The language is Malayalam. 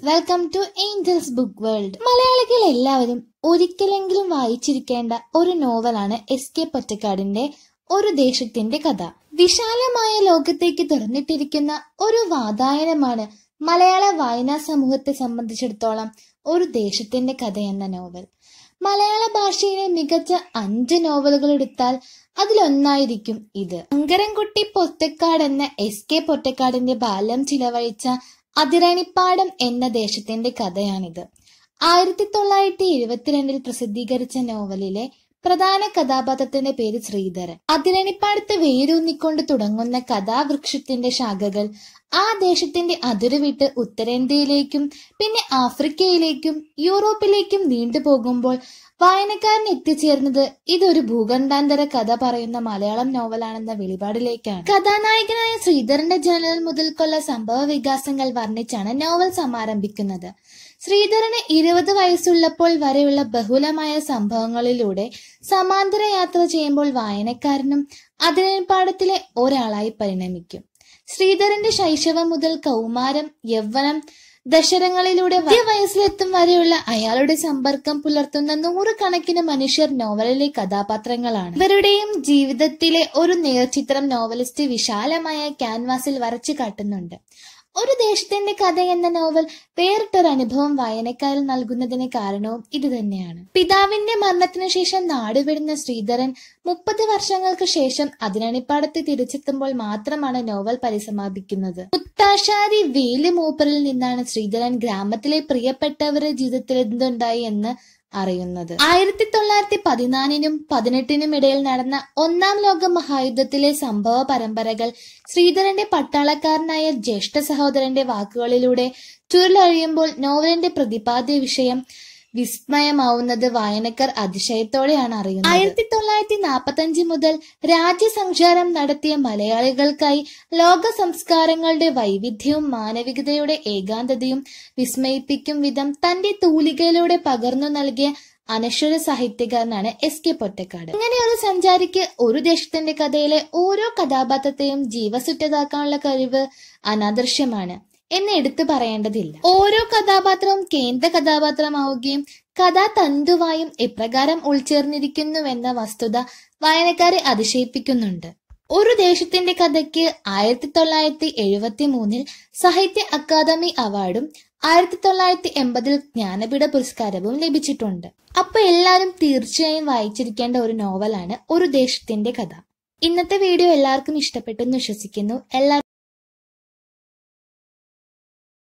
welcome to Angels Book World മലയാളികൾ എല്ലാവരും ഒരിക്കലെങ്കിലും വായിച്ചിരിക്കേണ്ട ഒരു നോവലാണ് എസ് കെ പൊറ്റക്കാടിന്റെ ഒരു ദേശത്തിന്റെ കഥ വിശാലമായ ലോകത്തേക്ക് തുറന്നിട്ടിരിക്കുന്ന ഒരു വാതായനമാണ് മലയാള വായനാ സമൂഹത്തെ സംബന്ധിച്ചിടത്തോളം ഒരു ദേശത്തിന്റെ കഥ എന്ന നോവൽ മലയാള ഭാഷയിലെ മികച്ച അഞ്ച് നോവലുകൾ എടുത്താൽ അതിലൊന്നായിരിക്കും ഇത് ശങ്കരൻകുട്ടി പൊറ്റക്കാട് എന്ന എസ് കെ പൊറ്റക്കാടിന്റെ ബാല്യം ചിലവഴിച്ച അതിരണിപ്പാടം എന്ന ദേശത്തിന്റെ കഥയാണിത് ആയിരത്തി തൊള്ളായിരത്തി എഴുപത്തിരണ്ടിൽ പ്രസിദ്ധീകരിച്ച നോവലിലെ പ്രധാന കഥാപാത്രത്തിന്റെ പേര് ശ്രീധരൻ അതിരണിപ്പാടത്ത് വേരൂന്നിക്കൊണ്ട് തുടങ്ങുന്ന കഥാവൃക്ഷത്തിന്റെ ശാഖകൾ ആ ദേശത്തിന്റെ അതിരുവിട്ട് ഉത്തരേന്ത്യയിലേക്കും പിന്നെ ആഫ്രിക്കയിലേക്കും യൂറോപ്പിലേക്കും നീണ്ടുപോകുമ്പോൾ വായനക്കാരൻ എത്തിച്ചേർന്നത് ഇതൊരു ഭൂഖണ്ഡാന്തര കഥ പറയുന്ന മലയാളം നോവലാണെന്ന വെളിപാടിലേക്കാണ് കഥാനായകനായ ശ്രീധരന്റെ ജനനം മുതൽക്കുള്ള സംഭവ വികാസങ്ങൾ വർണ്ണിച്ചാണ് നോവൽ സമാരംഭിക്കുന്നത് ശ്രീധരന് ഇരുപത് വയസ്സുള്ളപ്പോൾ വരെയുള്ള ബഹുലമായ സംഭവങ്ങളിലൂടെ സമാന്തര യാത്ര ചെയ്യുമ്പോൾ വായനക്കാരനും അതിരപ്പാടത്തിലെ ഒരാളായി പരിണമിക്കും ശ്രീധരന്റെ ശൈശവം മുതൽ കൗമാരം യൗവനം ദശരങ്ങളിലൂടെ വയസ്സിലെത്തും വരെയുള്ള അയാളുടെ സമ്പർക്കം പുലർത്തുന്ന നൂറുകണക്കിന് മനുഷ്യർ നോവലിലെ കഥാപാത്രങ്ങളാണ് ഇവരുടെയും ജീവിതത്തിലെ ഒരു നേർചിത്രം നോവലിസ്റ്റ് വിശാലമായ ക്യാൻവാസിൽ വരച്ചു കാട്ടുന്നുണ്ട് ഒരു ദേശത്തിന്റെ കഥ എന്ന നോവൽ വേറിട്ടൊരു അനുഭവം വായനക്കാരിൽ നൽകുന്നതിന് കാരണവും ഇത് തന്നെയാണ് പിതാവിന്റെ മരണത്തിനു ശേഷം നാടുവിടുന്ന ശ്രീധരൻ മുപ്പത് വർഷങ്ങൾക്ക് ശേഷം അതിരണിപ്പാടത്ത് തിരിച്ചെത്തുമ്പോൾ മാത്രമാണ് നോവൽ പരിസമാപിക്കുന്നത് മുത്താശാരി വേലു മൂപ്പറിൽ നിന്നാണ് ശ്രീധരൻ ഗ്രാമത്തിലെ പ്രിയപ്പെട്ടവരുടെ ജീവിതത്തിൽ എന്തുണ്ടായി എന്ന് അറിയുന്നത് ആയിരത്തി തൊള്ളായിരത്തി പതിനാലിനും പതിനെട്ടിനും ഇടയിൽ നടന്ന ഒന്നാം ലോക മഹായുദ്ധത്തിലെ സംഭവ പരമ്പരകൾ ശ്രീധരന്റെ പട്ടാളക്കാരനായ ജ്യേഷ്ഠ സഹോദരന്റെ വാക്കുകളിലൂടെ ചുരുളഴിയുമ്പോൾ നോവലിന്റെ പ്രതിപാദ്യ വിഷയം വിസ്മയമാവുന്നത് വായനക്കാർ അതിശയത്തോടെയാണ് അറിയുന്നത് ആയിരത്തി തൊള്ളായിരത്തി നാൽപ്പത്തി അഞ്ച് മുതൽ രാജ്യസഞ്ചാരം നടത്തിയ മലയാളികൾക്കായി ലോക സംസ്കാരങ്ങളുടെ വൈവിധ്യവും മാനവികതയുടെ ഏകാന്തതയും വിസ്മയിപ്പിക്കും വിധം തന്റെ തൂലികയിലൂടെ പകർന്നു നൽകിയ അനശ്വര സാഹിത്യകാരനാണ് എസ് കെ പൊറ്റക്കാട് ഇങ്ങനെ ഒരു സഞ്ചാരിക്ക് ഒരു ദേശത്തിന്റെ കഥയിലെ ഓരോ കഥാപാത്രത്തെയും ജീവസുറ്റതാക്കാനുള്ള കഴിവ് അനാദൃശ്യമാണ് എന്ന് എടുത്തു പറയേണ്ടതില്ല ഓരോ കഥാപാത്രവും കേന്ദ്ര കഥാപാത്രമാവുകയും കഥാതന്തുവായും എപ്രകാരം ഉൾച്ചേർന്നിരിക്കുന്നുവെന്ന വസ്തുത വായനക്കാരെ അതിശയിപ്പിക്കുന്നുണ്ട് ഒരു ദേശത്തിന്റെ കഥയ്ക്ക് ആയിരത്തി തൊള്ളായിരത്തി എഴുപത്തി മൂന്നിൽ സാഹിത്യ അക്കാദമി അവാർഡും ആയിരത്തി തൊള്ളായിരത്തി എൺപതിൽ ജ്ഞാനപീഠ പുരസ്കാരവും ലഭിച്ചിട്ടുണ്ട് അപ്പൊ എല്ലാവരും തീർച്ചയായും വായിച്ചിരിക്കേണ്ട ഒരു നോവലാണ് ഒരു ദേശത്തിന്റെ കഥ ഇന്നത്തെ വീഡിയോ എല്ലാവർക്കും ഇഷ്ടപ്പെട്ടെന്ന് വിശ്വസിക്കുന്നു എല്ലാ